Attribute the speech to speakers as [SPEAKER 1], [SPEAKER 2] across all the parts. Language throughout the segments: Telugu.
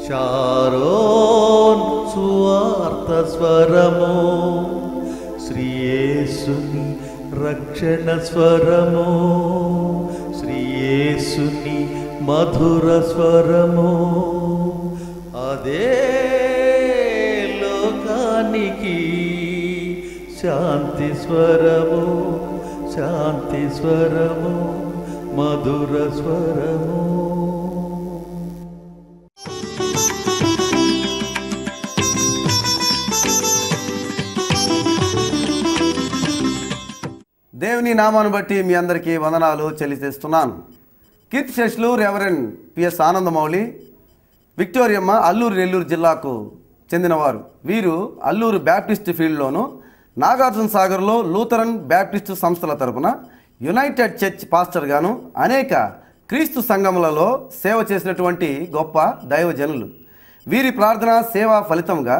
[SPEAKER 1] షారోన్ సువార్త స్వరము శ్రీయేసుని రక్షణ స్వరము శ్రీయేసుని మధుర స్వరము అదే లోకానికి శాంతి స్వరము శాంతి స్వరము మధుర స్వరము
[SPEAKER 2] దేవుని నామాను బట్టి మీ అందరికీ వందనాలు చెల్లిచేస్తున్నాను కీర్తి శేషులు రెవరెండ్ పిఎస్ ఆనందమౌళి విక్టోరియమ్మ అల్లూరు నెల్లూరు జిల్లాకు చెందినవారు వీరు అల్లూరు బ్యాప్టిస్ట్ ఫీల్డ్లోను నాగార్జున సాగర్లో లూథరన్ బ్యాప్టిస్టు సంస్థల తరపున యునైటెడ్ చర్చ్ పాస్టర్గాను అనేక క్రీస్తు సంఘములలో సేవ చేసినటువంటి గొప్ప దైవజనులు వీరి ప్రార్థన సేవా ఫలితంగా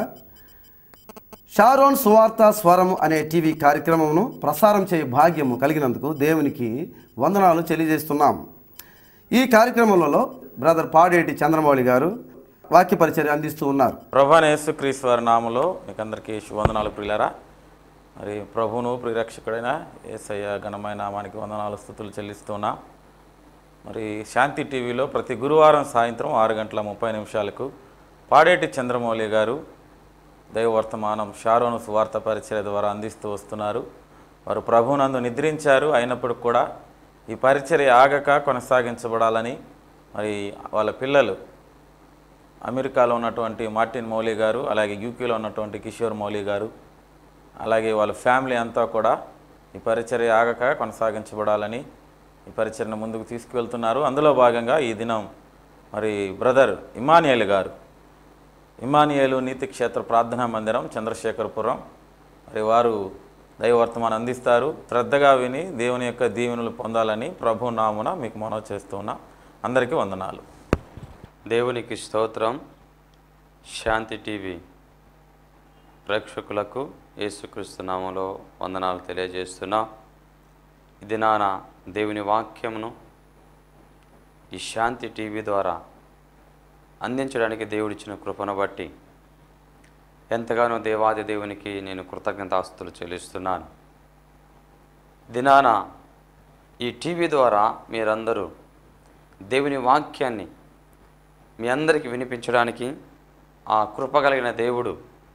[SPEAKER 2] షారోన్ సువార్త స్వరం అనే టీవీ కార్యక్రమమును ప్రసారం చేయ భాగ్యము కలిగినందుకు దేవునికి వందనాలు తెలియజేస్తున్నాం ఈ కార్యక్రమంలో బ్రదర్ పాడేటి చంద్రమౌళి గారు వాక్య పరిచర్య అందిస్తూ ఉన్నారు
[SPEAKER 3] ప్రభాన యేసుక్రీస్తు వారి నామలో మీకు అందరికీ శుభవందనాలు ప్రియులారా మరి ప్రభువును ప్రియరక్షకుడైన ఏసయ్య ఘనమైన నామానికి వందనాలు స్థుతులు చెల్లిస్తున్నా మరి శాంతి టీవీలో ప్రతి గురువారం సాయంత్రం ఆరు గంటల ముప్పై నిమిషాలకు పాడేటి చంద్రమౌళి గారు దైవవర్తమానం షారోను సువార్త పరిచయ ద్వారా అందిస్తూ వస్తున్నారు వారు ప్రభునందు నిద్రించారు అయినప్పుడు కూడా ఈ పరిచర్య ఆగక కొనసాగించబడాలని మరి వాళ్ళ పిల్లలు అమెరికాలో ఉన్నటువంటి మార్టిన్ మౌలి గారు అలాగే యూకేలో ఉన్నటువంటి కిషోర్ మౌలి గారు అలాగే వాళ్ళ ఫ్యామిలీ అంతా కూడా ఈ పరిచర్య ఆగక కొనసాగించబడాలని ఈ పరిచర్ను ముందుకు తీసుకువెళ్తున్నారు అందులో భాగంగా ఈ దినం మరి బ్రదర్ ఇమానియల్ గారు ఇమానియేలు నీతి క్షేత్ర ప్రార్థనా మందిరం చంద్రశేఖరపురం మరి వారు దైవవర్తమానం అందిస్తారు శ్రద్ధగా విని దేవుని యొక్క దీవెనలు పొందాలని ప్రభు నామున మీకు మనవి చేస్తున్నా అందరికీ వందనాలు
[SPEAKER 4] దేవునికి స్తోత్రం శాంతి టీవీ ప్రేక్షకులకు యేసుక్రీస్తు నామంలో వందనాలు తెలియజేస్తున్నా ఇది నాన్న దేవుని వాక్యమును ఈ శాంతి టీవీ ద్వారా అందించడానికి దేవుడిచ్చిన కృపను బట్టి ఎంతగానో దేవాది దేవునికి నేను కృతజ్ఞతాస్తులు చెల్లిస్తున్నాను దినాన ఈ టీవీ ద్వారా మీరందరూ దేవుని వాక్యాన్ని మీ అందరికీ వినిపించడానికి ఆ కృప కలిగిన దేవుడు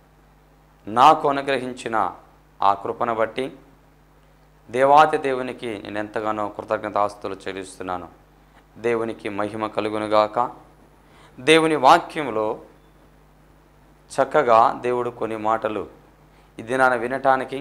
[SPEAKER 4] నాకు అనుగ్రహించిన ఆ కృపను బట్టి దేవాతి దేవునికి నేను ఎంతగానో కృతజ్ఞతాస్తులు చెల్లిస్తున్నాను దేవునికి మహిమ కలుగునుగాక దేవుని వాక్యంలో చక్కగా దేవుడు కొన్ని మాటలు ఈ దినాన వినటానికి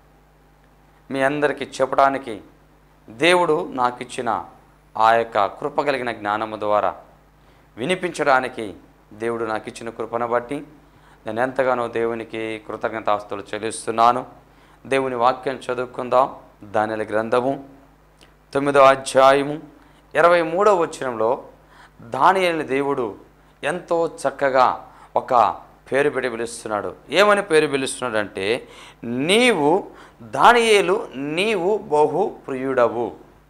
[SPEAKER 4] మీ అందరికీ చెప్పడానికి దేవుడు నాకు ఇచ్చిన ఆ యొక్క కృప కలిగిన జ్ఞానము ద్వారా వినిపించడానికి దేవుడు నాకు ఇచ్చిన కృపను బట్టి నేను ఎంతగానో దేవునికి కృతజ్ఞతాస్తులు చెల్లిస్తున్నాను దేవుని వాక్యం చదువుకుందాం దానిల గ్రంథము తొమ్మిదో అధ్యాయము ఇరవై మూడో వచనంలో దానియల్ని దేవుడు ఎంతో చక్కగా ఒక పేరు పెట్టి పిలుస్తున్నాడు ఏమని పేరు పిలుస్తున్నాడంటే నీవు దానియేలు నీవు బహు ప్రియుడవు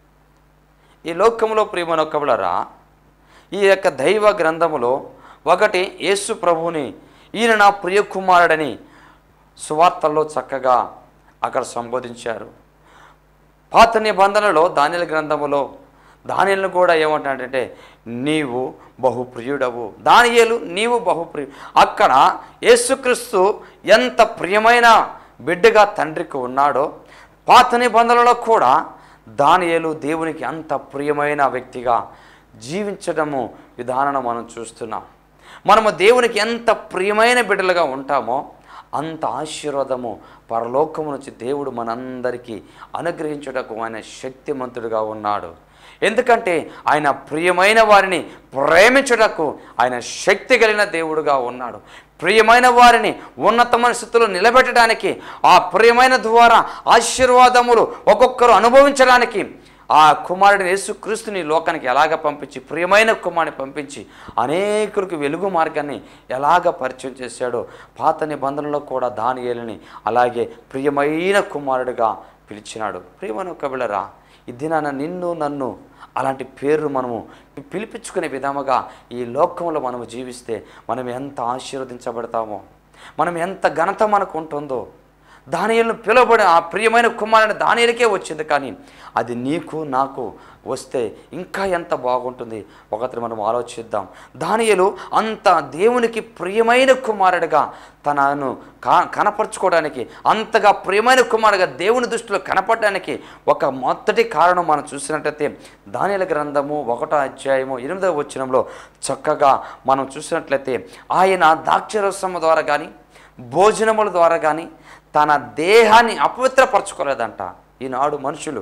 [SPEAKER 4] ఈ లోకంలో ప్రియమనొక్కబలరా ఈ యొక్క దైవ గ్రంథములో ఒకటి యేసు ప్రభువుని ఈయన నా ప్రియ కుమారుడని సువార్తల్లో చక్కగా అక్కడ సంబోధించారు పాత నిబంధనలో దానిల గ్రంథములో దానిలను కూడా ఏమంటాడంటే నీవు బహుప్రియుడవు దానియేలు నీవు బహుప్రియ అక్కడ యేసుక్రీస్తు ఎంత ప్రియమైన బిడ్డగా తండ్రికి ఉన్నాడో పాత నిబంధనలో కూడా దానియేలు దేవునికి అంత ప్రియమైన వ్యక్తిగా జీవించడము విధానం మనం చూస్తున్నాం మనము దేవునికి ఎంత ప్రియమైన బిడ్డలుగా ఉంటామో అంత ఆశీర్వాదము పరలోకము నుంచి దేవుడు మనందరికీ అనుగ్రహించుటకు ఆయన శక్తిమంతుడిగా ఉన్నాడు ఎందుకంటే ఆయన ప్రియమైన వారిని ప్రేమించుటకు ఆయన శక్తి కలిగిన దేవుడుగా ఉన్నాడు ప్రియమైన వారిని ఉన్నతమైన స్థితిలో నిలబెట్టడానికి ఆ ప్రియమైన ద్వారా ఆశీర్వాదములు ఒక్కొక్కరు అనుభవించడానికి ఆ కుమారుడిని యేసుక్రీస్తుని లోకానికి ఎలాగ పంపించి ప్రియమైన కుమారుని పంపించి అనేకులకు వెలుగు మార్గాన్ని ఎలాగ పరిచయం చేశాడో పాత నిబంధనలో కూడా దానియేలుని అలాగే ప్రియమైన కుమారుడిగా పిలిచినాడు ప్రియమని ఒక బిళ్ళరా ఈ దినాన నిన్ను నన్ను అలాంటి పేరు మనము పిలిపించుకునే విధముగా ఈ లోకంలో మనము జీవిస్తే మనం ఎంత ఆశీర్వదించబడతామో మనం ఎంత ఘనత మనకు ఉంటుందో దానియలను పిలువబడి ఆ ప్రియమైన కుమారుని దానియలకే వచ్చింది కానీ అది నీకు నాకు వస్తే ఇంకా ఎంత బాగుంటుంది ఒకటి మనం ఆలోచిద్దాం దానియలు అంత దేవునికి ప్రియమైన కుమారుడిగా తనను కా కనపరుచుకోవడానికి అంతగా ప్రియమైన కుమారుడిగా దేవుని దృష్టిలో కనపడడానికి ఒక మొదటి కారణం మనం చూసినట్లయితే దానియల గ్రంథము ఒకటో అధ్యాయము ఎనిమిదవ వచనంలో చక్కగా మనం చూసినట్లయితే ఆయన ద్రాక్షరసం ద్వారా కానీ భోజనముల ద్వారా కానీ తన దేహాన్ని అపవిత్రపరచుకోలేదంట ఈనాడు మనుషులు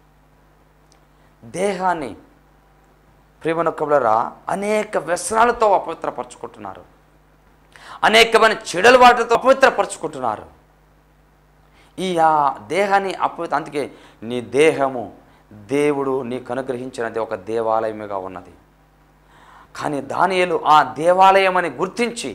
[SPEAKER 4] దేహాన్ని ప్రేమనొక్కబడరా అనేక వ్యసనాలతో అపవిత్రపరచుకుంటున్నారు అనేకమైన చెడుల వాటితో అపవిత్రపరచుకుంటున్నారు ఈ ఆ దేహాన్ని అపవిత్ర అందుకే నీ దేహము దేవుడు నీకు అనుగ్రహించినది ఒక దేవాలయముగా ఉన్నది కానీ దానియేలు ఆ దేవాలయం అని గుర్తించి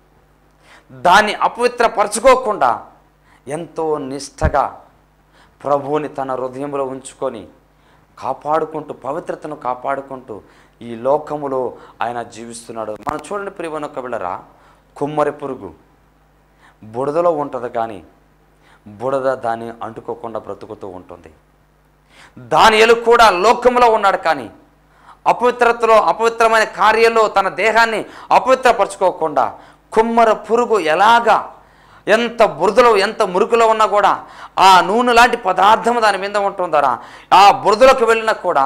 [SPEAKER 4] దాన్ని అపవిత్రపరచుకోకుండా ఎంతో నిష్టగా ప్రభువుని తన హృదయంలో ఉంచుకొని కాపాడుకుంటూ పవిత్రతను కాపాడుకుంటూ ఈ లోకములో ఆయన జీవిస్తున్నాడు మనం చూడండి ప్రియమనొక్క బిళ్ళరా కుమ్మరి పురుగు బుడదలో ఉంటుంది కానీ బుడద దాన్ని అంటుకోకుండా బ్రతుకుతూ ఉంటుంది దానియలు కూడా లోకంలో ఉన్నాడు కానీ అపవిత్రతలో అపవిత్రమైన కార్యాల్లో తన దేహాన్ని అపవిత్రపరచుకోకుండా కుమ్మర పురుగు ఎలాగా ఎంత బురదలో ఎంత మురుకులో ఉన్నా కూడా ఆ నూనె లాంటి పదార్థం దాని మీద ఉంటుందరా ఆ బురదలోకి వెళ్ళినా కూడా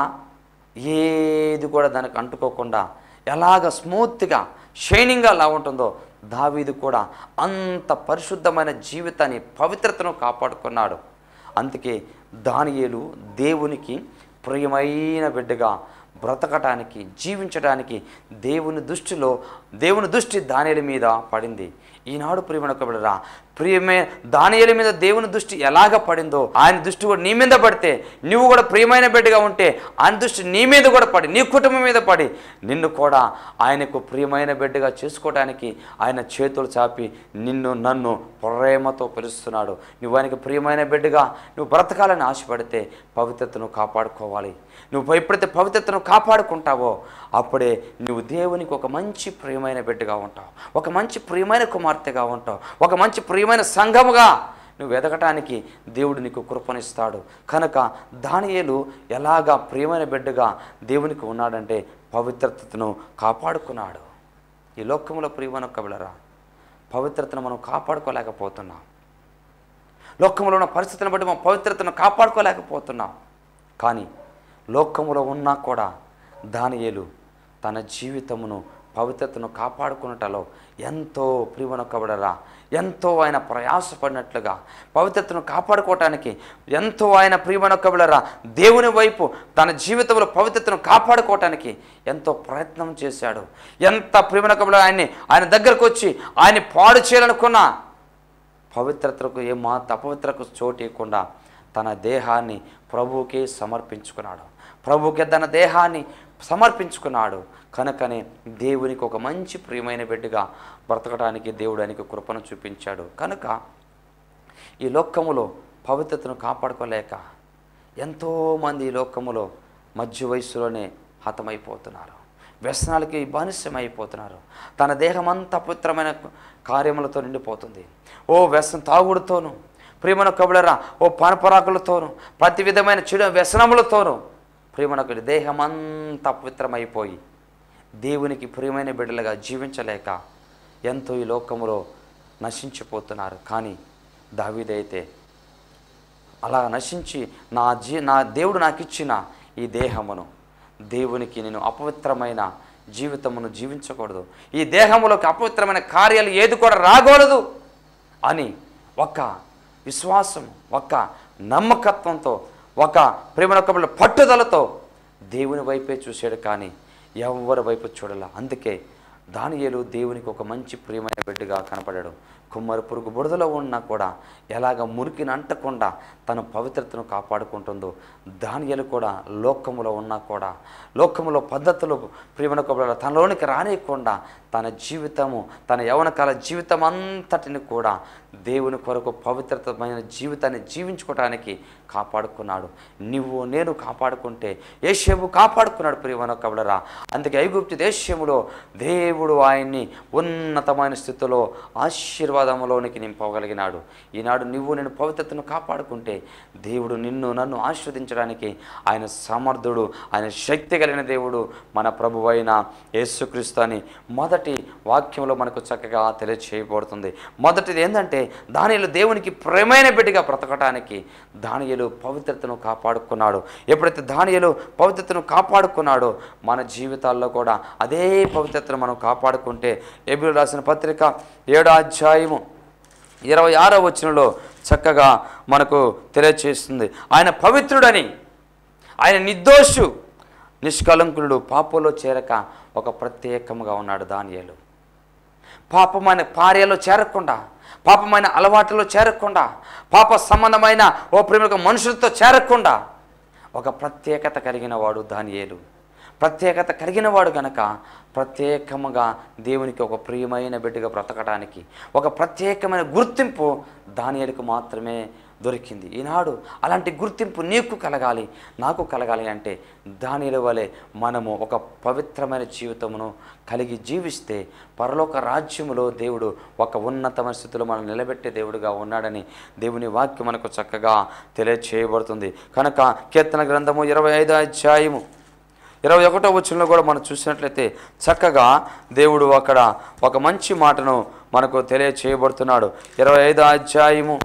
[SPEAKER 4] ఏది కూడా దానికి అంటుకోకుండా ఎలాగ స్మూత్గా షైనింగ్గా ఎలా ఉంటుందో దావీదు కూడా అంత పరిశుద్ధమైన జీవితాన్ని పవిత్రతను కాపాడుకున్నాడు అందుకే దానియేలు దేవునికి ప్రియమైన బిడ్డగా బ్రతకటానికి జీవించడానికి దేవుని దృష్టిలో దేవుని దృష్టి దానియల మీద పడింది ఈనాడు ప్రియమైన ఒక బిడ్డరా ప్రియమే దానియల మీద దేవుని దృష్టి ఎలాగ పడిందో ఆయన దృష్టి కూడా నీ మీద పడితే నువ్వు కూడా ప్రియమైన బిడ్డగా ఉంటే ఆయన దృష్టి నీ మీద కూడా పడి నీ కుటుంబం మీద పడి నిన్ను కూడా ఆయనకు ప్రియమైన బిడ్డగా చేసుకోవడానికి ఆయన చేతులు చాపి నిన్ను నన్ను ప్రేమతో పిలుస్తున్నాడు నువ్వు ఆయనకు ప్రియమైన బిడ్డగా నువ్వు బ్రతకాలని ఆశపడితే పవిత్రతను కాపాడుకోవాలి నువ్వు ఎప్పుడైతే పవిత్రతను కాపాడుకుంటావో అప్పుడే నువ్వు దేవునికి ఒక మంచి ప్రియమైన బిడ్డగా ఉంటావు ఒక మంచి ప్రియమైన కుమార్తెగా ఉంటావు ఒక మంచి ప్రియమైన సంఘముగా నువ్వు ఎదగటానికి దేవుడు నీకు కృపనిస్తాడు కనుక దానియేలు ఎలాగా ప్రియమైన బిడ్డగా దేవునికి ఉన్నాడంటే పవిత్రతను కాపాడుకున్నాడు ఈ లోకంలో ప్రియమైన కబిలరా పవిత్రతను మనం కాపాడుకోలేకపోతున్నాం లోకంలో ఉన్న పరిస్థితిని బట్టి మనం పవిత్రతను కాపాడుకోలేకపోతున్నాం కానీ లోకములో ఉన్నా కూడా దానియేలు తన జీవితమును పవిత్రతను కాపాడుకున్నటలో ఎంతో ప్రియమనొక్కబడరా ఎంతో ఆయన ప్రయాసపడినట్లుగా పవిత్రతను కాపాడుకోవటానికి ఎంతో ఆయన ప్రియమనొక్కబడరా దేవుని వైపు తన జీవితంలో పవిత్రతను కాపాడుకోవటానికి ఎంతో ప్రయత్నం చేశాడు ఎంత ప్రియమనొక్కబడ ఆయన్ని ఆయన దగ్గరకు వచ్చి ఆయన్ని పాడు చేయాలనుకున్నా పవిత్రతకు ఏ మాత అపవిత్రకు చోటు ఇవ్వకుండా తన దేహాన్ని ప్రభువుకే సమర్పించుకున్నాడు ప్రభువుకి తన దేహాన్ని సమర్పించుకున్నాడు కనుకనే దేవునికి ఒక మంచి ప్రియమైన బిడ్డగా బ్రతకడానికి దేవుడు ఆయనకు కృపను చూపించాడు కనుక ఈ లోకములో పవిత్రతను కాపాడుకోలేక ఎంతోమంది ఈ లోకములో మధ్య వయసులోనే హతమైపోతున్నారు వ్యసనాలకి బానిసమైపోతున్నారు తన దేహం అంతా పవిత్రమైన కార్యములతో నిండిపోతుంది ఓ వ్యసనం తాగుడుతోనూ ప్రేమను కబులరా ఓ పానపరాకులతోనూ ప్రతి విధమైన చెడు వ్యసనములతోనూ ప్రేమనకు దేహం అంతా పవిత్రమైపోయి దేవునికి ప్రియమైన బిడ్డలుగా జీవించలేక ఎంతో ఈ లోకములో నశించిపోతున్నారు కానీ దావీదైతే అలా నశించి నా జీ నా దేవుడు నాకు ఇచ్చిన ఈ దేహమును దేవునికి నేను అపవిత్రమైన జీవితమును జీవించకూడదు ఈ దేహములోకి అపవిత్రమైన కార్యాలు ఏది కూడా రాకూడదు అని ఒక విశ్వాసం ఒక నమ్మకత్వంతో ఒక ప్రేమనొక్క పట్టుదలతో దేవుని వైపే చూశాడు కానీ ఎవరి వైపు చూడాల అందుకే దానియేలు దేవునికి ఒక మంచి ప్రియమైన బిడ్డగా కనపడాడు కుమ్మరి పురుగు బురదలో ఉన్నా కూడా ఎలాగ మురికిని అంటకుండా తన పవిత్రతను కాపాడుకుంటుందో దానియలు కూడా లోకములో ఉన్నా కూడా లోకములో పద్ధతులు ప్రియమైన కొబ్బరి తనలోనికి రానియకుండా తన జీవితము తన యవన కాల జీవితం అంతటిని కూడా దేవుని కొరకు పవిత్రతమైన జీవితాన్ని జీవించుకోవటానికి కాపాడుకున్నాడు నువ్వు నేను కాపాడుకుంటే ఏషేము కాపాడుకున్నాడు ప్రియమన కబలరా అందుకే ఐగుప్తు దేశములో దేవుడు ఆయన్ని ఉన్నతమైన స్థితిలో ఆశీర్వాదంలోనికి నింపగలిగినాడు ఈనాడు నువ్వు నేను పవిత్రతను కాపాడుకుంటే దేవుడు నిన్ను నన్ను ఆశీర్వదించడానికి ఆయన సమర్థుడు ఆయన శక్తి కలిగిన దేవుడు మన ప్రభు అయిన యేసుక్రీస్తు అని మొదటి వాక్యంలో మనకు చక్కగా తెలియచేయబడుతుంది మొదటిది ఏంటంటే దానిలో దేవునికి ప్రేమైన బిడ్డగా బ్రతకటానికి దానియలు పవిత్రతను కాపాడుకున్నాడు ఎప్పుడైతే దానియలు పవిత్రతను కాపాడుకున్నాడో మన జీవితాల్లో కూడా అదే పవిత్రతను మనం కాపాడుకుంటే ఎబిలు రాసిన పత్రిక ఏడో అధ్యాయము ఇరవై ఆరో వచనంలో చక్కగా మనకు తెలియచేస్తుంది ఆయన పవిత్రుడని ఆయన నిర్దోషు నిష్కలంకుడు పాపంలో చేరక ఒక ప్రత్యేకముగా ఉన్నాడు దానియేలు పాపమైన పార్యలో చేరకుండా పాపమైన అలవాట్లలో చేరకుండా పాప సంబంధమైన ఓ ప్రేమ మనుషులతో చేరకుండా ఒక ప్రత్యేకత కలిగిన వాడు దానియేలు ప్రత్యేకత కలిగిన వాడు గనక ప్రత్యేకముగా దేవునికి ఒక ప్రియమైన బిడ్డగా బ్రతకడానికి ఒక ప్రత్యేకమైన గుర్తింపు దానియలకు మాత్రమే దొరికింది ఈనాడు అలాంటి గుర్తింపు నీకు కలగాలి నాకు కలగాలి అంటే దానిల వలె మనము ఒక పవిత్రమైన జీవితమును కలిగి జీవిస్తే పరలోక రాజ్యములో దేవుడు ఒక ఉన్నతమైన స్థితిలో మనం నిలబెట్టే దేవుడుగా ఉన్నాడని దేవుని వాక్యం మనకు చక్కగా తెలియచేయబడుతుంది కనుక కీర్తన గ్రంథము ఇరవై ఐదో అధ్యాయము ఇరవై ఒకటో వచనంలో కూడా మనం చూసినట్లయితే చక్కగా దేవుడు అక్కడ ఒక మంచి మాటను మనకు తెలియచేయబడుతున్నాడు ఇరవై ఐదో అధ్యాయము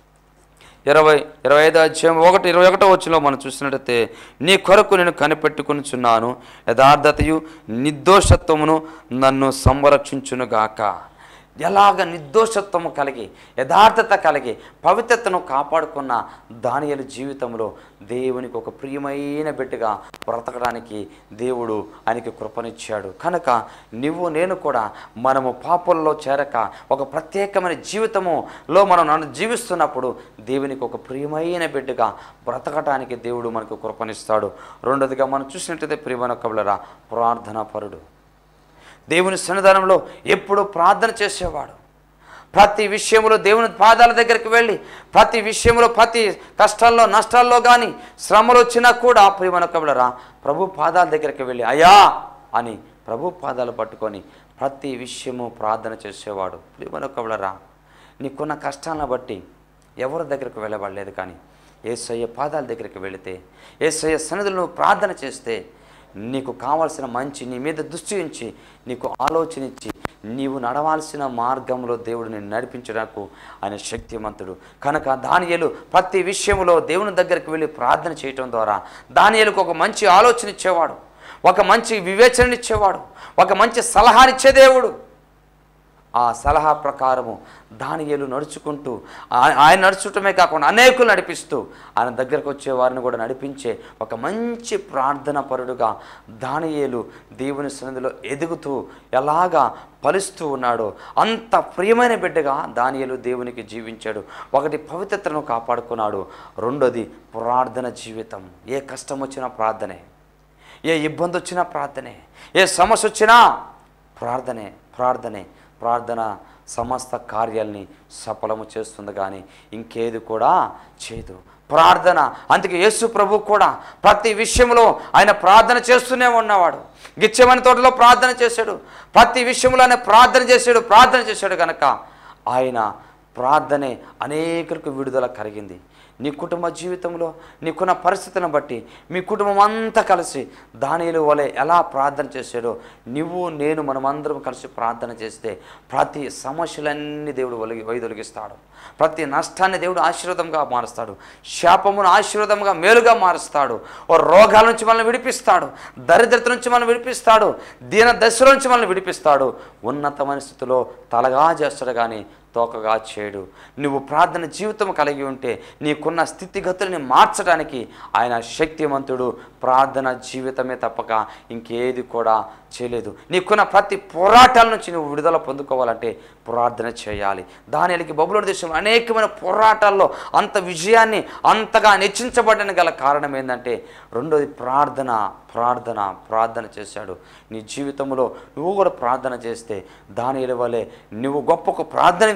[SPEAKER 4] ఇరవై ఇరవై ఐదో అధ్యాయం ఒకటి ఇరవై ఒకటో వచ్చిలో మనం చూసినట్లయితే నీ కొరకు నేను కనిపెట్టుకునిచున్నాను యథార్థతయు నిర్దోషత్వమును నన్ను సంరక్షించునుగాక ఎలాగ నిర్దోషత్వము కలిగి యథార్థత కలిగి పవిత్రతను కాపాడుకున్న దానియలు జీవితంలో దేవునికి ఒక ప్రియమైన బిడ్డగా బ్రతకడానికి దేవుడు ఆయనకి కృపనిచ్చాడు కనుక నువ్వు నేను కూడా మనము పాపల్లో చేరక ఒక ప్రత్యేకమైన జీవితములో మనం నన్ను జీవిస్తున్నప్పుడు దేవునికి ఒక ప్రియమైన బిడ్డగా బ్రతకటానికి దేవుడు మనకు కృపనిస్తాడు రెండోదిగా మనం చూసినట్లయితే ప్రియమైన కబులరా ప్రార్థనా పరుడు దేవుని సన్నిధానంలో ఎప్పుడూ ప్రార్థన చేసేవాడు ప్రతి విషయంలో దేవుని పాదాల దగ్గరికి వెళ్ళి ప్రతి విషయంలో ప్రతి కష్టాల్లో నష్టాల్లో కానీ శ్రమలు వచ్చినా కూడా ప్రియమైన కబులరా ప్రభు పాదాల దగ్గరికి వెళ్ళి అయ్యా అని ప్రభు పాదాలు పట్టుకొని ప్రతి విషయము ప్రార్థన చేసేవాడు ప్రియమైన కబులరా నీకున్న కష్టాలను బట్టి ఎవరి దగ్గరకు వెళ్ళబడలేదు కానీ ఏసయ్య పాదాల దగ్గరికి వెళితే ఏసయ్య సన్నిధులను నువ్వు ప్రార్థన చేస్తే నీకు కావలసిన మంచి నీ మీద దృష్టి ఉంచి నీకు ఆలోచన ఇచ్చి నీవు నడవాల్సిన మార్గంలో దేవుడు నేను నడిపించడానికి ఆయన శక్తిమంతుడు కనుక దానియలు ప్రతి విషయంలో దేవుని దగ్గరికి వెళ్ళి ప్రార్థన చేయటం ద్వారా దానియలకు ఒక మంచి ఆలోచన ఇచ్చేవాడు ఒక మంచి వివేచన ఇచ్చేవాడు ఒక మంచి సలహానిచ్చే దేవుడు ఆ సలహా ప్రకారము దానియేలు నడుచుకుంటూ ఆ- ఆయన నడుచుటమే కాకుండా అనేకులు నడిపిస్తూ ఆయన దగ్గరకు వచ్చే వారిని కూడా నడిపించే ఒక మంచి ప్రార్థన పరుడుగా దానియేలు దేవుని సన్నిధిలో ఎదుగుతూ ఎలాగా ఫలిస్తూ ఉన్నాడో అంత ప్రియమైన బిడ్డగా దానియేలు దేవునికి జీవించాడు ఒకటి పవిత్రతను కాపాడుకున్నాడు రెండోది ప్రార్థన జీవితం ఏ కష్టం వచ్చినా ప్రార్థనే ఏ ఇబ్బంది వచ్చినా ప్రార్థనే ఏ సమస్య వచ్చినా ప్రార్థనే ప్రార్థనే ప్రార్థన సమస్త కార్యాల్ని సఫలము చేస్తుంది కానీ ఇంకేది కూడా చేయదు ప్రార్థన అందుకే యేసు ప్రభు కూడా ప్రతి విషయంలో ఆయన ప్రార్థన చేస్తూనే ఉన్నవాడు గిచ్చమని తోటలో ప్రార్థన చేశాడు ప్రతి విషయంలో ఆయన ప్రార్థన చేశాడు ప్రార్థన చేశాడు కనుక ఆయన ప్రార్థనే అనేకులకు విడుదల కలిగింది నీ కుటుంబ జీవితంలో నీకున్న పరిస్థితిని బట్టి మీ కుటుంబం అంతా కలిసి దానిలో వలె ఎలా ప్రార్థన చేశాడో నువ్వు నేను మనమందరం కలిసి ప్రార్థన చేస్తే ప్రతి సమస్యలన్నీ దేవుడు ఒలిగి వైదొలిగిస్తాడు ప్రతి నష్టాన్ని దేవుడు ఆశీర్వాదంగా మారుస్తాడు శాపమును ఆశీర్వాదంగా మేలుగా మారుస్తాడు ఓ రోగాల నుంచి మనల్ని విడిపిస్తాడు దరిద్రత నుంచి మనల్ని విడిపిస్తాడు దీన దశల నుంచి మనల్ని విడిపిస్తాడు ఉన్నతమైన స్థితిలో తలగా చేస్తాడు కానీ తోకగా చేయడు నువ్వు ప్రార్థన జీవితం కలిగి ఉంటే నీకున్న స్థితిగతుల్ని మార్చడానికి ఆయన శక్తివంతుడు ప్రార్థన జీవితమే తప్పక ఇంకేది కూడా చేయలేదు నీకున్న ప్రతి పోరాటాల నుంచి నువ్వు విడుదల పొందుకోవాలంటే ప్రార్థన చేయాలి దానికి బబులోని దేశంలో అనేకమైన పోరాటాల్లో అంత విజయాన్ని అంతగా నెచ్చించబడని గల కారణం ఏంటంటే రెండోది ప్రార్థన ప్రార్థన ప్రార్థన చేశాడు నీ జీవితంలో నువ్వు కూడా ప్రార్థన చేస్తే దాని వలె నువ్వు గొప్ప ఒక ప్రార్థన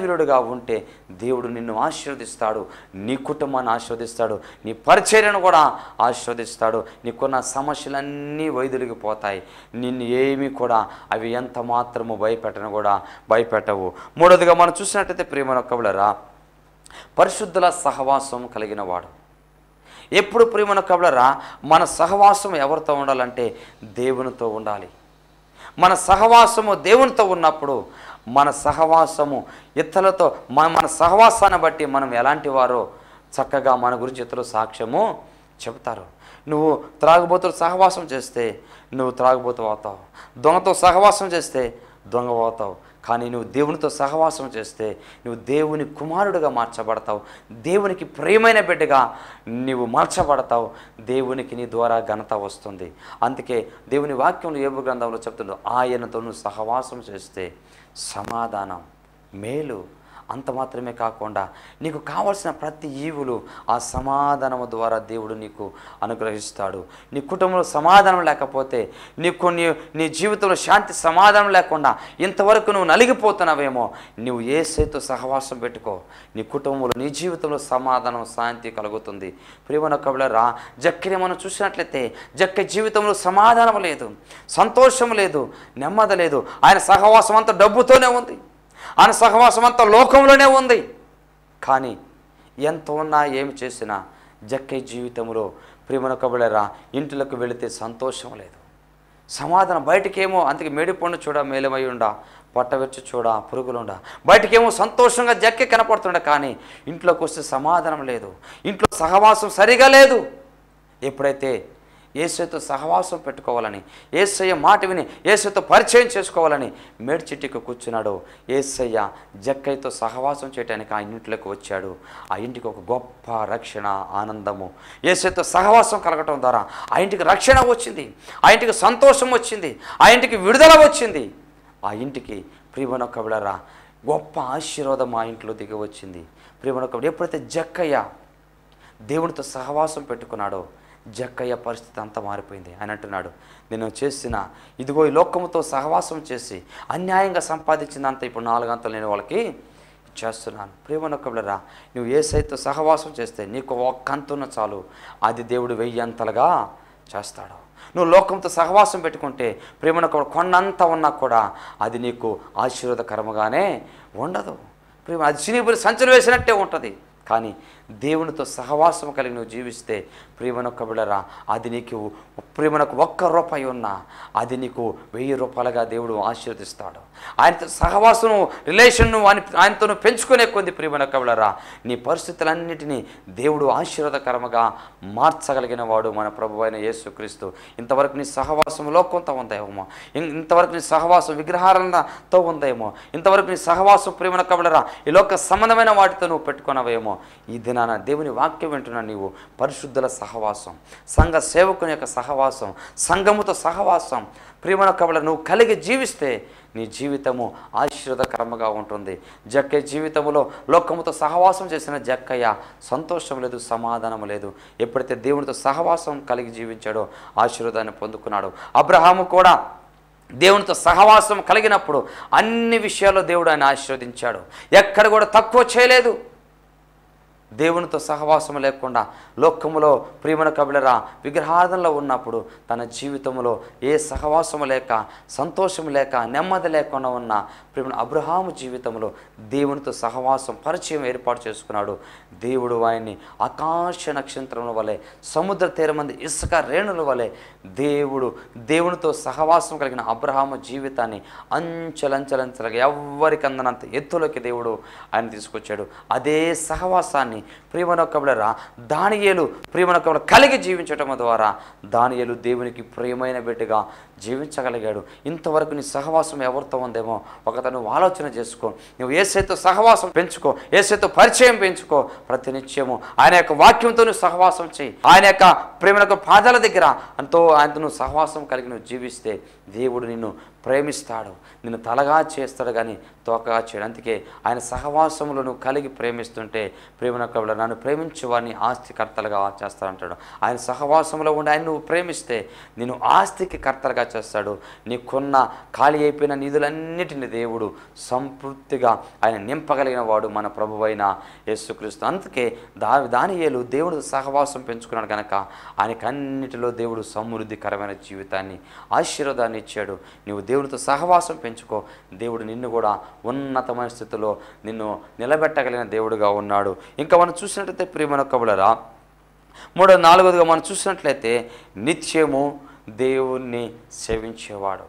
[SPEAKER 4] వైద్యులుగా ఉంటే దేవుడు నిన్ను ఆశీర్వదిస్తాడు నీ కుటుంబాన్ని ఆశీర్వదిస్తాడు నీ పరిచర్యను కూడా ఆశీర్వదిస్తాడు నీకున్న సమస్యలన్నీ వైద్యులకి పోతాయి నిన్ను ఏమీ కూడా అవి ఎంత మాత్రము భయపెట్టను కూడా భయపెట్టవు మూడోదిగా మనం చూసినట్టయితే ప్రేమ కబులరా పరిశుద్ధుల సహవాసం కలిగిన వాడు ఎప్పుడు ప్రియమైన కబలరా మన సహవాసం ఎవరితో ఉండాలంటే దేవునితో ఉండాలి మన సహవాసము దేవునితో ఉన్నప్పుడు మన సహవాసము ఇతరులతో మన మన సహవాసాన్ని బట్టి మనం ఎలాంటి వారో చక్కగా మన గురించి ఇతరులు సాక్ష్యము చెబుతారు నువ్వు త్రాగుబోతులు సహవాసం చేస్తే నువ్వు త్రాగుబోతు అవుతావు దొంగతో సహవాసం చేస్తే దొంగ అవుతావు కానీ నువ్వు దేవునితో సహవాసం చేస్తే నువ్వు దేవుని కుమారుడిగా మార్చబడతావు దేవునికి ప్రియమైన బిడ్డగా నీవు మార్చబడతావు దేవునికి నీ ద్వారా ఘనత వస్తుంది అందుకే దేవుని వాక్యంలో ఏబు గ్రంథంలో చెప్తుండో ఆయనతో నువ్వు సహవాసం చేస్తే సమాధానం మేలు అంత మాత్రమే కాకుండా నీకు కావలసిన ప్రతి ఈవులు ఆ సమాధానము ద్వారా దేవుడు నీకు అనుగ్రహిస్తాడు నీ కుటుంబంలో సమాధానం లేకపోతే నీకు నీ నీ జీవితంలో శాంతి సమాధానం లేకుండా ఇంతవరకు నువ్వు నలిగిపోతున్నావేమో నువ్వు ఏ సేతు సహవాసం పెట్టుకో నీ కుటుంబంలో నీ జీవితంలో సమాధానం శాంతి కలుగుతుంది ప్రియమైన కబులరా జక్కిని మనం చూసినట్లయితే జక్క జీవితంలో సమాధానం లేదు సంతోషం లేదు నెమ్మది లేదు ఆయన సహవాసం అంతా డబ్బుతోనే ఉంది ఆయన సహవాసం అంతా లోకంలోనే ఉంది కానీ ఎంత ఉన్నా ఏమి చేసినా జక్కే జీవితంలో ప్రేమను కబడరా ఇంటిలోకి వెళితే సంతోషం లేదు సమాధానం బయటికేమో అందుకే మేడిపండు చూడ మేలమై ఉండా పట్టవెచ్చు చూడ పురుగులుండా బయటికేమో సంతోషంగా జక్కి కనపడుతుండే కానీ ఇంట్లోకి వస్తే సమాధానం లేదు ఇంట్లో సహవాసం సరిగా లేదు ఎప్పుడైతే ఏసైతో సహవాసం పెట్టుకోవాలని ఏసయ్య మాట విని ఏసైతో పరిచయం చేసుకోవాలని మేడి చెట్టుకు కూర్చున్నాడు ఏసయ్య జక్కయ్యతో సహవాసం చేయడానికి ఆ ఇంట్లోకి వచ్చాడు ఆ ఇంటికి ఒక గొప్ప రక్షణ ఆనందము ఏసైతో సహవాసం కలగటం ద్వారా ఆ ఇంటికి రక్షణ వచ్చింది ఆ ఇంటికి సంతోషం వచ్చింది ఆ ఇంటికి విడుదల వచ్చింది ఆ ఇంటికి ప్రియమణ కబిలరా గొప్ప ఆశీర్వాదం ఆ ఇంట్లో దిగి వచ్చింది ప్రియమణ కబిడ ఎప్పుడైతే జక్కయ్య దేవునితో సహవాసం పెట్టుకున్నాడో జక్కయ్య పరిస్థితి అంతా మారిపోయింది ఆయన అంటున్నాడు నేను చేసిన ఇదిగో ఈ లోకముతో సహవాసం చేసి అన్యాయంగా సంపాదించిందంతా ఇప్పుడు నాలుగంతలు నేను వాళ్ళకి చేస్తున్నాను ప్రేమనొక్కబడరా నువ్వు ఏ సైతం సహవాసం చేస్తే నీకు ఒక్క అంతున్న చాలు అది దేవుడు వెయ్యి అంతలుగా చేస్తాడు నువ్వు లోకంతో సహవాసం పెట్టుకుంటే ప్రేమనొక్క కొన్నంత ఉన్నా కూడా అది నీకు ఆశీర్వాదకరముగానే ఉండదు ప్రేమ అది సినిపురి సంచులు వేసినట్టే ఉంటుంది కానీ దేవునితో సహవాసం కలిగి నువ్వు జీవిస్తే ప్రేమనొక్క బిడరా అది నీకు ప్రేమనకు ఒక్క రూపాయి ఉన్నా అది నీకు వెయ్యి రూపాయలుగా దేవుడు ఆశీర్వదిస్తాడు ఆయనతో సహవాసం రిలేషన్ నువ్వు ఆయన ఆయనతో నువ్వు పెంచుకునే కొద్ది ప్రేమనొక్క బిడరా నీ పరిస్థితులన్నిటినీ దేవుడు ఆశీర్వాదకరముగా మార్చగలిగిన వాడు మన ప్రభు అయిన యేసుక్రీస్తు ఇంతవరకు నీ సహవాసం లోకంతో ఉందేమో ఇం- ఇంతవరకు నీ సహవాసం విగ్రహాలతో ఉందేమో ఇంతవరకు నీ సహవాసం ప్రేమన కబడరా ఈ లోక సంబంధమైన వాటితో నువ్వు పెట్టుకున్నావేమో ఈ దినాన దేవుని వాక్యం వింటున్నా నీవు పరిశుద్ధుల సహవాసం సంఘ సేవకుని యొక్క సహవాసం సంఘముతో సహవాసం ప్రేమన కబడ నువ్వు కలిగి జీవిస్తే నీ జీవితము ఆశీర్వదకరముగా ఉంటుంది జక్కయ్య జీవితంలో లోకముతో సహవాసం చేసిన జక్కయ్య సంతోషం లేదు సమాధానం లేదు ఎప్పుడైతే దేవునితో సహవాసం కలిగి జీవించాడో ఆశీర్వాదాన్ని పొందుకున్నాడు అబ్రహాము కూడా దేవునితో సహవాసం కలిగినప్పుడు అన్ని విషయాల్లో దేవుడు ఆయన ఆశీర్వదించాడు ఎక్కడ కూడా తక్కువ చేయలేదు దేవునితో సహవాసం లేకుండా లోకములో ప్రియమన కబిలరా విగ్రహార్థంలో ఉన్నప్పుడు తన జీవితంలో ఏ సహవాసము లేక సంతోషం లేక నెమ్మది లేకుండా ఉన్న ప్రియమన అబ్రహాము జీవితంలో దేవునితో సహవాసం పరిచయం ఏర్పాటు చేసుకున్నాడు దేవుడు ఆయన్ని ఆకాశ నక్షత్రముల వలె సముద్ర తీరమంది ఇసుక రేణుల వలె దేవుడు దేవునితో సహవాసం కలిగిన అబ్రహాము జీవితాన్ని అంచెలంచెలంచెలుగా ఎవ్వరికి అందనంత ఎత్తులోకి దేవుడు ఆయన తీసుకొచ్చాడు అదే సహవాసాన్ని ప్రియమనొక్కబడరా దానియేలు ప్రియమనొక్కబడ కలిగి జీవించటం ద్వారా దానియేలు దేవునికి ప్రియమైన బిడ్డగా జీవించగలిగాడు ఇంతవరకు నీ సహవాసం ఎవరితో ఉందేమో ఒకతను ఆలోచన చేసుకో నువ్వు ఏసైతో సహవాసం పెంచుకో ఏసైతో పరిచయం పెంచుకో ప్రతి నిత్యము ఆయన యొక్క వాక్యంతో నువ్వు సహవాసం చేయి ఆయన యొక్క ప్రేమ యొక్క పాదాల దగ్గర అంతో ఆయనతో నువ్వు సహవాసం కలిగి నువ్వు జీవిస్తే దేవుడు నిన్ను ప్రేమిస్తాడు నిన్ను తలగా చేస్తాడు కానీ తోకగా చేయడు అందుకే ఆయన సహవాసములు నువ్వు కలిగి ప్రేమిస్తుంటే ప్రేమన కవులు నన్ను ప్రేమించే వారిని ఆస్తికర్తలుగా చేస్తాడంటాడు ఆయన సహవాసంలో ఉండి ఆయన నువ్వు ప్రేమిస్తే నేను ఆస్తికి కర్తలుగా చేస్తాడు నీకున్న ఖాళీ అయిపోయిన నిధులన్నిటిని దేవుడు సంతృప్తిగా ఆయన నింపగలిగిన వాడు మన ప్రభువైన యేసుక్రీస్తు అందుకే దా దానియేలు దేవుడు సహవాసం పెంచుకున్నాడు కనుక ఆయనకు అన్నిటిలో దేవుడు సమృద్ధికరమైన జీవితాన్ని ఆశీర్వాదాన్ని ఇచ్చాడు నువ్వు దేవుడితో సహవాసం పెంచుకో దేవుడు నిన్ను కూడా ఉన్నతమైన స్థితిలో నిన్ను నిలబెట్టగలిగిన దేవుడుగా ఉన్నాడు ఇంకా మనం చూసినట్లయితే ప్రియమైన కబులరా మూడో నాలుగోదిగా మనం చూసినట్లయితే నిత్యము దేవుణ్ణి సేవించేవాడు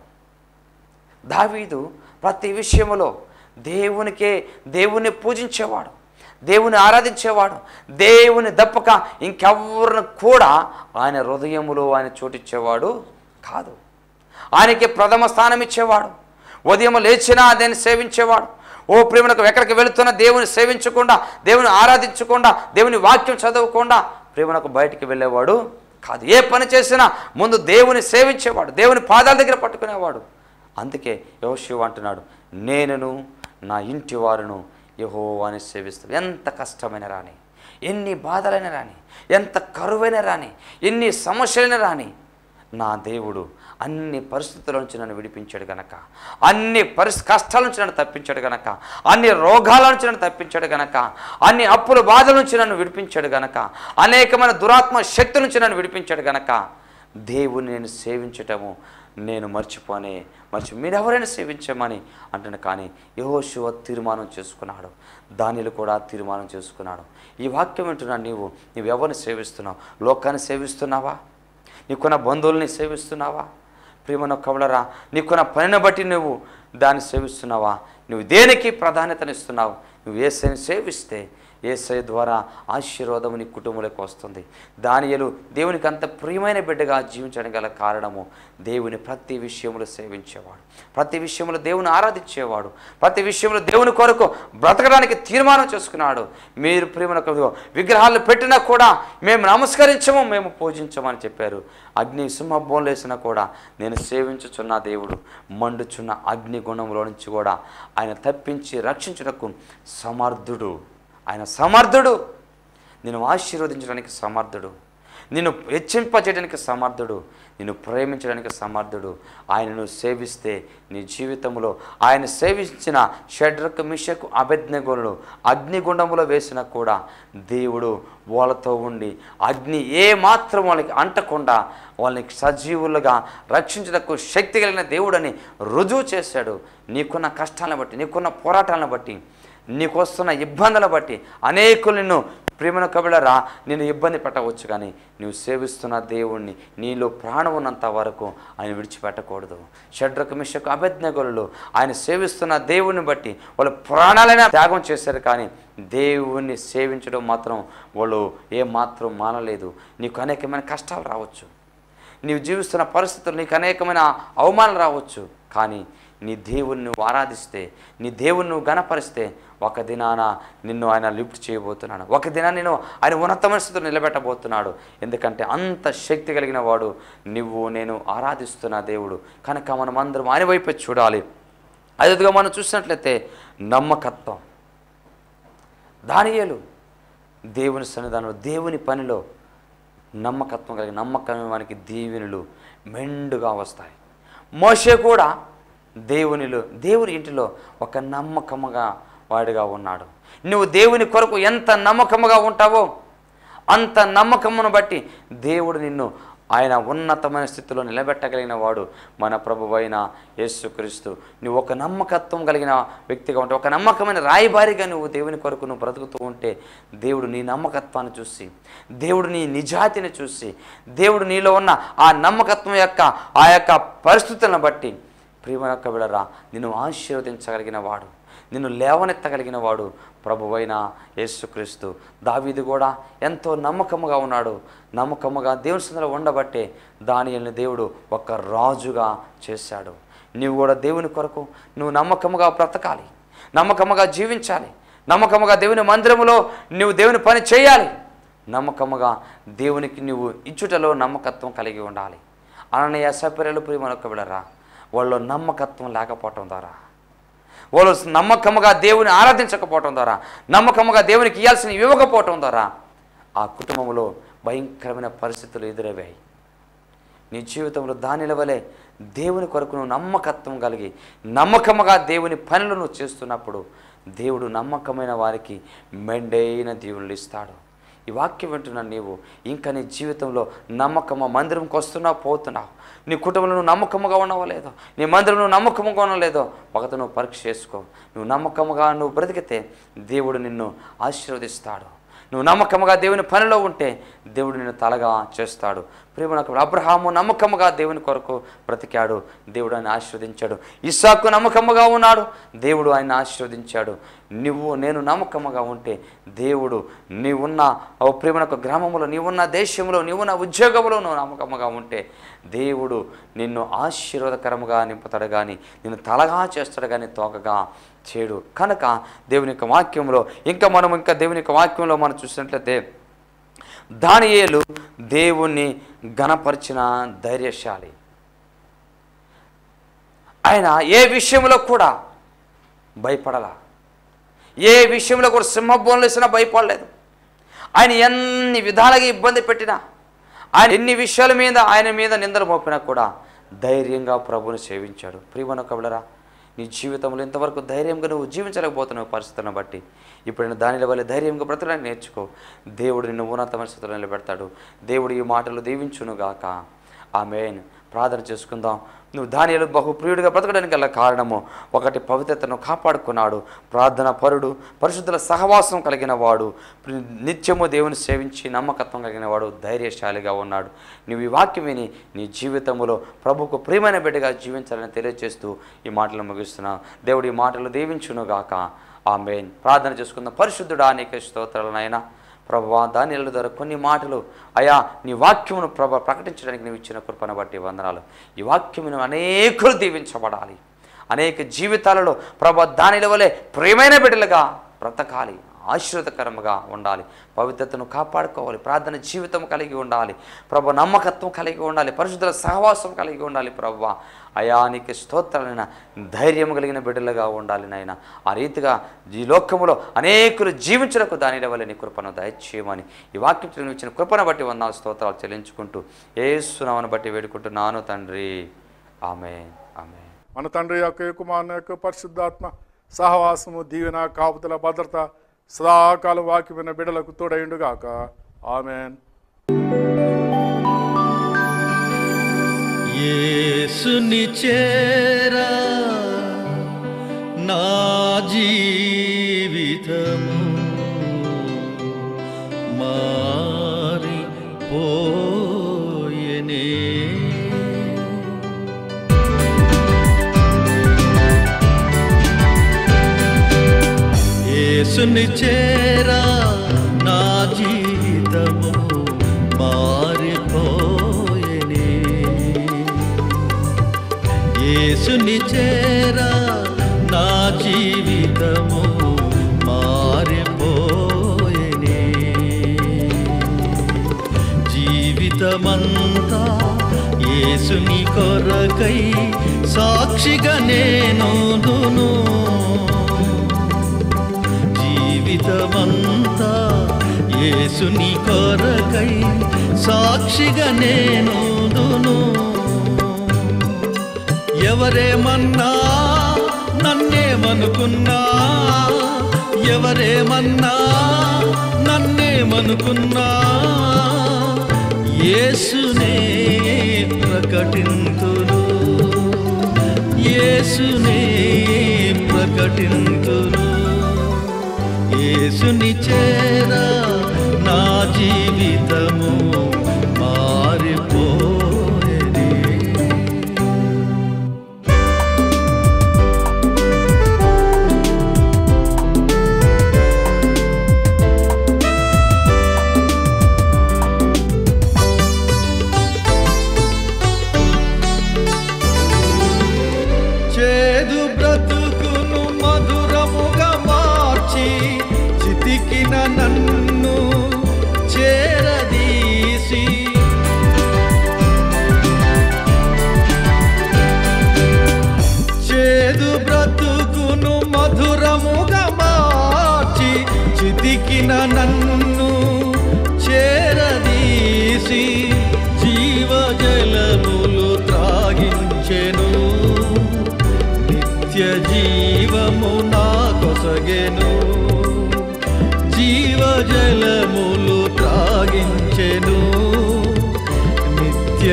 [SPEAKER 4] దావీదు ప్రతి విషయములో దేవునికే దేవుని పూజించేవాడు దేవుని ఆరాధించేవాడు దేవుని దప్పక ఇంకెవరిని కూడా ఆయన హృదయములో ఆయన చోటిచ్చేవాడు కాదు ఆయనకి ప్రథమ స్థానం ఇచ్చేవాడు ఉదయం లేచినా దాన్ని సేవించేవాడు ఓ ప్రేమలకు ఎక్కడికి వెళుతున్నా దేవుని సేవించకుండా దేవుని ఆరాధించకుండా దేవుని వాక్యం చదవకుండా ప్రేమలకు బయటికి వెళ్ళేవాడు కాదు ఏ పని చేసినా ముందు దేవుని సేవించేవాడు దేవుని పాదాల దగ్గర పట్టుకునేవాడు అందుకే యోశివ అంటున్నాడు నేనును నా ఇంటి వారును యహో అని సేవిస్తాను ఎంత కష్టమైన రాని ఎన్ని బాధలైన రాని ఎంత కరువైన రాని ఎన్ని సమస్యలైన రాని నా దేవుడు అన్ని పరిస్థితుల నుంచి నన్ను విడిపించాడు గనక అన్ని పరిస్థితి కష్టాల నుంచి నన్ను తప్పించాడు గనక అన్ని రోగాల నుంచి నన్ను తప్పించాడు గనక అన్ని అప్పుల బాధల నుంచి నన్ను విడిపించాడు గనక అనేకమైన దురాత్మ శక్తి నుంచి నన్ను విడిపించాడు గనక దేవుని నేను సేవించటము నేను మర్చిపోనే మర్చి మీరు ఎవరైనా సేవించమని అంటున్నాను కానీ యహోశివ తీర్మానం చేసుకున్నాడు దానిలు కూడా తీర్మానం చేసుకున్నాడు ఈ వాక్యం వింటున్నాడు నీవు నీవు ఎవరిని సేవిస్తున్నావు లోకాన్ని సేవిస్తున్నావా నీకున్న బంధువుల్ని సేవిస్తున్నావా ప్రియమైన కవలరా నీకున్న పనిని బట్టి నువ్వు దాన్ని సేవిస్తున్నావా నువ్వు దేనికి ప్రాధాన్యతనిస్తున్నావు నువ్వు ఏసైని సేవిస్తే ఏసై ద్వారా ఆశీర్వాదం నీ కుటుంబంలోకి వస్తుంది దానియలు దేవునికి అంత ప్రియమైన బిడ్డగా జీవించడం గల కారణము దేవుని ప్రతి విషయంలో సేవించేవాడు ప్రతి విషయంలో దేవుని ఆరాధించేవాడు ప్రతి విషయంలో దేవుని కొరకు బ్రతకడానికి తీర్మానం చేసుకున్నాడు మీరు ప్రియమైన విగ్రహాలు పెట్టినా కూడా మేము నమస్కరించము మేము పూజించమని చెప్పారు అగ్ని సింహభోన్లు వేసినా కూడా నేను సేవించుచున్న దేవుడు మండుచున్న అగ్ని గుణంలో నుంచి కూడా ఆయన తప్పించి రక్షించుటకు సమర్థుడు ఆయన సమర్థుడు నేను ఆశీర్వదించడానికి సమర్థుడు నిన్ను హెచ్చింపచేయడానికి సమర్థుడు నిన్ను ప్రేమించడానికి సమర్థుడు ఆయనను సేవిస్తే నీ జీవితంలో ఆయన సేవించిన షడ్రక్ మిషకు అభిజ్ఞగులను అగ్నిగుండములో వేసినా కూడా దేవుడు వాళ్ళతో ఉండి అగ్ని ఏ మాత్రం వాళ్ళకి అంటకుండా వాళ్ళని సజీవులుగా రక్షించడానికి శక్తి కలిగిన దేవుడని రుజువు చేశాడు నీకున్న కష్టాలను బట్టి నీకున్న పోరాటాలను బట్టి నీకు వస్తున్న ఇబ్బందులను బట్టి అనేకులు నిన్ను ప్రేమను కబిలరా నేను ఇబ్బంది పెట్టవచ్చు కానీ నువ్వు సేవిస్తున్న దేవుణ్ణి నీలో ప్రాణం ఉన్నంత వరకు ఆయన విడిచిపెట్టకూడదు షడ్రక మిషకు అభిజ్ఞగులు ఆయన సేవిస్తున్న దేవుణ్ణి బట్టి వాళ్ళు ప్రాణాలైనా త్యాగం చేశారు కానీ దేవుణ్ణి సేవించడం మాత్రం వాళ్ళు ఏ మాత్రం మానలేదు నీకు అనేకమైన కష్టాలు రావచ్చు నీవు జీవిస్తున్న పరిస్థితులు నీకు అనేకమైన అవమానాలు రావచ్చు కానీ నీ దేవుని నువ్వు ఆరాధిస్తే నీ దేవుని నువ్వు గణపరిస్తే ఒక దినాన నిన్ను ఆయన లిఫ్ట్ చేయబోతున్నాడు ఒక దినాన్ని నేను ఆయన ఉన్నతమైన స్థితిలో నిలబెట్టబోతున్నాడు ఎందుకంటే అంత శక్తి కలిగిన వాడు నువ్వు నేను ఆరాధిస్తున్న దేవుడు కనుక మనం అందరం ఆయన వైపే చూడాలి అదేవిధంగా మనం చూసినట్లయితే నమ్మకత్వం దానియేలు దేవుని సన్నిధానంలో దేవుని పనిలో నమ్మకత్వం కలిగి నమ్మకం వానికి దీవెనులు మెండుగా వస్తాయి మోషే కూడా దేవునిలో దేవుని ఇంటిలో ఒక నమ్మకముగా వాడిగా ఉన్నాడు నువ్వు దేవుని కొరకు ఎంత నమ్మకముగా ఉంటావో అంత నమ్మకమును బట్టి దేవుడు నిన్ను ఆయన ఉన్నతమైన స్థితిలో నిలబెట్టగలిగిన వాడు మన ప్రభువైన యేసుక్రీస్తు నువ్వు ఒక నమ్మకత్వం కలిగిన వ్యక్తిగా ఉంటే ఒక నమ్మకమైన రాయబారిగా నువ్వు దేవుని కొరకు నువ్వు బ్రతుకుతూ ఉంటే దేవుడు నీ నమ్మకత్వాన్ని చూసి దేవుడు నీ నిజాతిని చూసి దేవుడు నీలో ఉన్న ఆ నమ్మకత్వం యొక్క ఆ యొక్క పరిస్థితులను బట్టి ప్రియమైన యొక్క బిడరా నిన్ను ఆశీర్వదించగలిగిన వాడు నిన్ను లేవనెత్తగలిగిన వాడు ప్రభువైన యేసుక్రీస్తు దావీదు కూడా ఎంతో నమ్మకముగా ఉన్నాడు నమ్మకముగా దేవుని సందులో ఉండబట్టే దానియల్ని దేవుడు ఒక రాజుగా చేశాడు నీవు కూడా దేవుని కొరకు నువ్వు నమ్మకముగా బ్రతకాలి నమ్మకముగా జీవించాలి నమ్మకముగా దేవుని మందిరములో నువ్వు దేవుని పని చేయాలి నమ్మకముగా దేవునికి నువ్వు ఇచ్చుటలో నమ్మకత్వం కలిగి ఉండాలి అననీయ సపర్యలు ప్రియమనొక్క బిడరా వాళ్ళు నమ్మకత్వం లేకపోవటం ద్వారా వాళ్ళు నమ్మకముగా దేవుని ఆరాధించకపోవటం ద్వారా నమ్మకముగా దేవునికి ఇవ్వాల్సిన ఇవ్వకపోవటం ద్వారా ఆ కుటుంబంలో భయంకరమైన పరిస్థితులు ఎదురయ్యాయి నీ జీవితంలో దానిల వలె దేవుని కొరకు నువ్వు నమ్మకత్వం కలిగి నమ్మకముగా దేవుని పనులు నువ్వు చేస్తున్నప్పుడు దేవుడు నమ్మకమైన వారికి మెండైన దీవులు ఇస్తాడు ఈ వాక్యం వింటున్న నీవు ఇంకా నీ జీవితంలో నమ్మకమ మందిరంకి వస్తున్నావు పోతున్నావు నీ కుటుంబంలో నువ్వు నమ్మకముగా ఉన్నావో లేదో నీ మందిరం నువ్వు నమ్మకముగా ఉన్నావో లేదో ఒకటి నువ్వు పరీక్ష చేసుకో నువ్వు నమ్మకముగా నువ్వు బ్రతికితే దేవుడు నిన్ను ఆశీర్వదిస్తాడు నువ్వు నమ్మకముగా దేవుని పనిలో ఉంటే దేవుడు నిన్ను తలగా చేస్తాడు ప్రేమనకు అబ్రహాము నమ్మకముగా దేవుని కొరకు బ్రతికాడు దేవుడు ఆయన ఆశీర్వదించాడు ఇస్సాకు నమ్మకముగా ఉన్నాడు దేవుడు ఆయన ఆశీర్వదించాడు నువ్వు నేను నమ్మకముగా ఉంటే దేవుడు నీవున్న ఓ ప్రేమనకు గ్రామంలో నీవున్న దేశంలో నీవున్న ఉద్యోగంలో నువ్వు నమ్మకముగా ఉంటే దేవుడు నిన్ను ఆశీర్వాదకరముగా నింపుతాడు కానీ నిన్ను తలగా చేస్తాడు కానీ తోకగా చేయడు కనుక దేవుని యొక్క వాక్యంలో ఇంకా మనం ఇంకా దేవుని యొక్క వాక్యంలో మనం చూసినట్లయితే దానియేలు దేవుణ్ణి గణపరిచిన ధైర్యశాలి ఆయన ఏ విషయంలో కూడా భయపడలా ఏ విషయంలో కూడా సింహభోన్లు వేసినా భయపడలేదు ఆయన ఎన్ని విధాలుగా ఇబ్బంది పెట్టినా ఆయన ఎన్ని విషయాల మీద ఆయన మీద నిందలు మోపినా కూడా ధైర్యంగా ప్రభుని సేవించాడు ప్రియమన కబలరా నీ జీవితంలో ఇంతవరకు ధైర్యంగా నువ్వు జీవించలేకపోతున్నావు పరిస్థితులను బట్టి ఇప్పుడు దానిల వల్ల ధైర్యంగా బ్రతకడానికి నేర్చుకో దేవుడు నిన్ను ఉన్నతమైన స్థితిలో నిలబెడతాడు దేవుడు ఈ మాటలు దీవించునుగాక ఆమెన్ ప్రార్థన చేసుకుందాం నువ్వు దానిలో బహు ప్రియుడిగా బ్రతకడానికి గల కారణము ఒకటి పవిత్రతను కాపాడుకున్నాడు ప్రార్థన పరుడు పరిశుద్ధుల సహవాసం కలిగిన వాడు ప్రి- నిత్యము దేవుని సేవించి నమ్మకత్వం కలిగిన వాడు ధైర్యశాలిగా ఉన్నాడు నువ్వు ఈ వాక్యం విని నీ జీవితంలో ప్రభుకు ప్రియమైన బిడ్డగా జీవించాలని తెలియజేస్తూ ఈ మాటలు ముగిస్తున్నావు దేవుడు ఈ మాటలు దీవించునుగాక ఆమెన్ ప్రార్థన చేసుకుందాం పరిశుద్ధుడా నీకే స్తోత్రాలనైనా ప్రభా దాని ద్వారా కొన్ని మాటలు అయా నీ వాక్యమును ప్రభ ప్రకటించడానికి నీవు ఇచ్చిన కృపను బట్టి వందనాలు ఈ వాక్యమును అనేకులు దీవించబడాలి అనేక జీవితాలలో ప్రభ దానిల వలె ప్రియమైన బిడ్డలుగా బ్రతకాలి ఆశీర్వదకరముగా ఉండాలి పవిత్రతను కాపాడుకోవాలి ప్రార్థన జీవితం కలిగి ఉండాలి ప్రభు నమ్మకత్వం కలిగి ఉండాలి పరిశుద్ధుల సహవాసం కలిగి ఉండాలి ప్రభు అయానికి స్తోత్రాలైన ధైర్యం కలిగిన బిడ్డలుగా ఉండాలి నాయన ఆ రీతిగా ఈ లోకములో అనేకులు జీవించడానికి దానిల వల్ల నీ కృపను దయచేయమని ఈ వాక్యం ఇచ్చిన కృపను బట్టి వందనాలు స్తోత్రాలు చెల్లించుకుంటూ ఏసునామను బట్టి వేడుకుంటున్నాను తండ్రి ఆమె ఆమె
[SPEAKER 5] మన తండ్రి యొక్క కుమారుని యొక్క పరిశుద్ధాత్మ సహవాసము దీవెన కాపుదల భద్రత సదాకాలం వాక్యమైన బిడలకు తోడైండుగాక ఆమెన్
[SPEAKER 1] యేసుని చేరా నా జీవితము మారి పోయనే యేసుని చేరా నా జీవితము మారిపోయనే యేసుని చేరా నా జీవితము మారిపోయనే జీవితమంతా యేసుని కొరకై సాక్షిగా నేనుదును జీవితమంతా యేసుని కొరకై సాక్షిగా నేనుదును ఎవరేమన్నా నన్నేమనుకున్నా ఎవరేమన్నా నన్నేమనుకున్నా యేసునే ప్రకటింతును యేసునే ప్రకటింతును యేసుని చేరా నా జీవితము మారిపోయేది చేదు బ్రతుకును మధురముగా మార్చి చితికిన నన్ను చేరదీసెను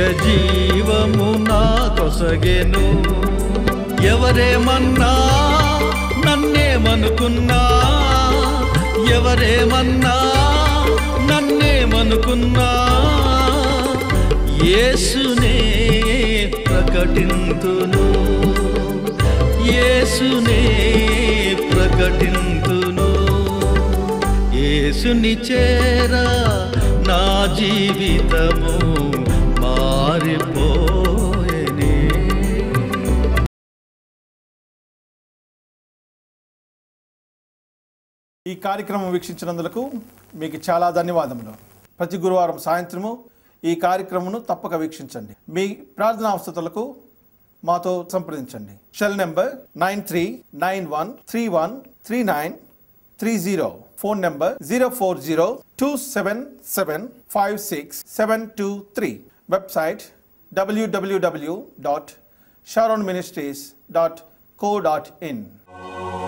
[SPEAKER 1] జీవము నా కొసగెను ఎవరేమన్నా నన్నేమనుకున్నా ఎవరేమన్నా నన్నేమనుకున్నా యేసునే ప్రకటింతును యేసునే ప్రకటింతును యేసుని చేరా నా జీవితము మారిపోయనే
[SPEAKER 6] ఈ కార్యక్రమం వీక్షించినందులకు మీకు చాలా ధన్యవాదములు ప్రతి గురువారం సాయంత్రము ఈ కార్యక్రమను తప్పక వీక్షించండి మీ ప్రార్థనా అవసరాలకు మాతో సంప్రదించండి cell number nine three nine one three one three nine three zero phone number zero four zero two seven seven five six seven two three website W W W dot Sharon ministries dot co dot in